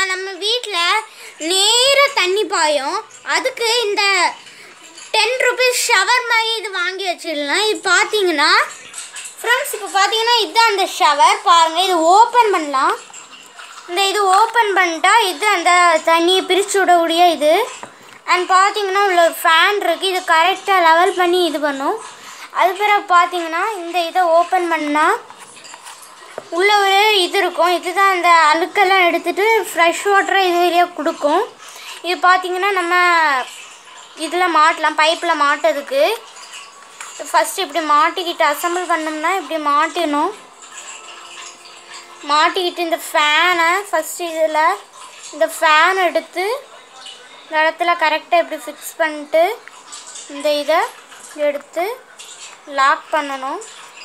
நம்ம வீட்டில் நேராக தண்ணி பாயும் அதுக்கு இந்த டென் ருபீஸ் ஷவர் மாதிரி இது வாங்கி வச்சிடலாம் இது பார்த்தீங்கன்னா ஃப்ரெண்ட்ஸ் இப்போ பார்த்தீங்கன்னா இதுதான் அந்த ஷவர் பாருங்கள் இது ஓப்பன் பண்ணலாம் இந்த இது ஓப்பன் பண்ணிட்டா இது அந்த தண்ணியை பிரித்து விடக்கூடிய இது அண்ட் பார்த்தீங்கன்னா உள்ள ஒரு ஃபேன் இருக்குது இது கரெக்டாக லெவல் பண்ணி இது பண்ணும் அது பிறகு பார்த்தீங்கன்னா இந்த இதை ஓப்பன் பண்ணால் உள்ள ஒரு இது இருக்கும் இதுதான் அந்த அழுக்கெல்லாம் எடுத்துட்டு ஃப்ரெஷ் வாட்டரை இது வழியாக கொடுக்கும் இது பார்த்தீங்கன்னா நம்ம இதில் மாட்டலாம் பைப்பில் மாட்டதுக்கு ஃபஸ்ட்டு இப்படி மாட்டிக்கிட்டு அசம்பிள் பண்ணோம்னா இப்படி மாட்டிடணும் மாட்டிக்கிட்டு இந்த ஃபேனை ஃபஸ்ட்டு இதில் இந்த ஃபேன் எடுத்து இந்த இடத்துல கரெக்டாக இப்படி ஃபிக்ஸ் பண்ணிட்டு இந்த இதை எடுத்து லாக் பண்ணணும்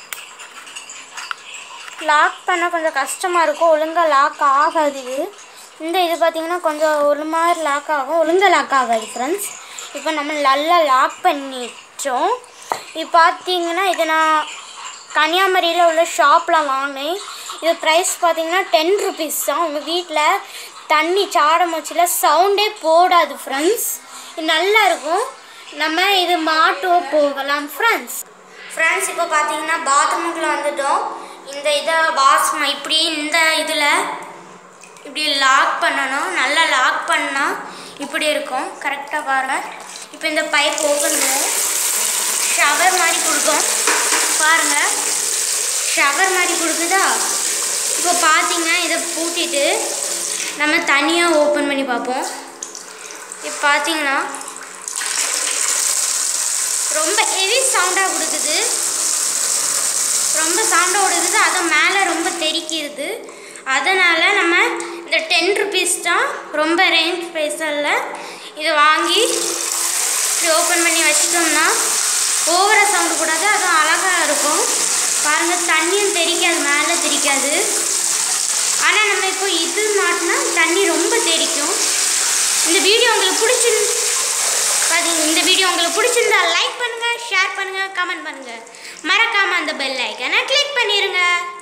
லாக் பண்ண கொஞ்சம் கஷ்டமாக இருக்கும் ஒழுங்காக லாக் ஆகாது இது இந்த இது பார்த்திங்கன்னா கொஞ்சம் ஒரு மாதிரி லாக் ஆகும் ஒழுங்காக லாக் ஆகாது ஃப்ரெண்ட்ஸ் இப்போ நம்ம நல்லா லாக் பண்ணிட்டோம் இப்போ பார்த்தீங்கன்னா இது நான் கன்னியாகுமரியில் உள்ள ஷாப்பில் வாங்கினேன் இது ப்ரைஸ் பார்த்தீங்கன்னா டென் ருபீஸ் தான் உங்கள் வீட்டில் தண்ணி சாட மூச்சில் சவுண்டே போடாது ஃப்ரெண்ட்ஸ் இது நல்லா இருக்கும் நம்ம இது மாட்டுவோம் போகலாம் ஃப்ரெண்ட்ஸ் ஃப்ரெண்ட்ஸ் இப்போ பார்த்தீங்கன்னா பாத்ரூமுக்குள்ள வந்துட்டோம் இந்த இதை பாத்ரூம் இப்படி இந்த இதில் இப்படி லாக் பண்ணணும் நல்லா லாக் பண்ணால் இப்படி இருக்கும் கரெக்டாக பாருங்கள் இப்போ இந்த பைப் ஓப்பன் பண்ணுவோம் ஷவர் மாதிரி கொடுக்கும் பாருங்கள் ஷவர் மாதிரி கொடுக்குதா இப்போ பார்த்தீங்கன்னா இதை பூட்டிட்டு நம்ம தனியாக ஓப்பன் பண்ணி பார்ப்போம் இப்போ பார்த்தீங்கன்னா ரொம்ப ஹெவி சவுண்டாக கொடுக்குது ரொம்ப சவுண்டாக கொடுக்குது அதை மேலே ரொம்ப தெரிக்கிறது அதனால் நம்ம இந்த டென் ருபீஸ் தான் ரொம்ப ரேஞ்ச் பைசலில் இதை வாங்கி இப்படி ஓப்பன் பண்ணி வச்சிட்டோம்னா ஓவராக சவுண்டு கூடாது அதுவும் அழகாக இருக்கும் பாருங்கள் தண்ணியும் தெரிக்காது மேலே தெரிக்காது ஆனால் நம்ம இப்போ இது மாட்டினா தண்ணி ரொம்ப தெரிக்கும் இந்த வீடியோ உங்களுக்கு பிடிச்சிரு பாத்தீங்க இந்த வீடியோ உங்களுக்கு பிடிச்சிருந்தா லைக் பண்ணுங்கள் ஷேர் பண்ணுங்கள் கமெண்ட் பண்ணுங்கள் மறக்காமல் அந்த பெல் ஐக்கனை கிளிக் பண்ணிடுங்க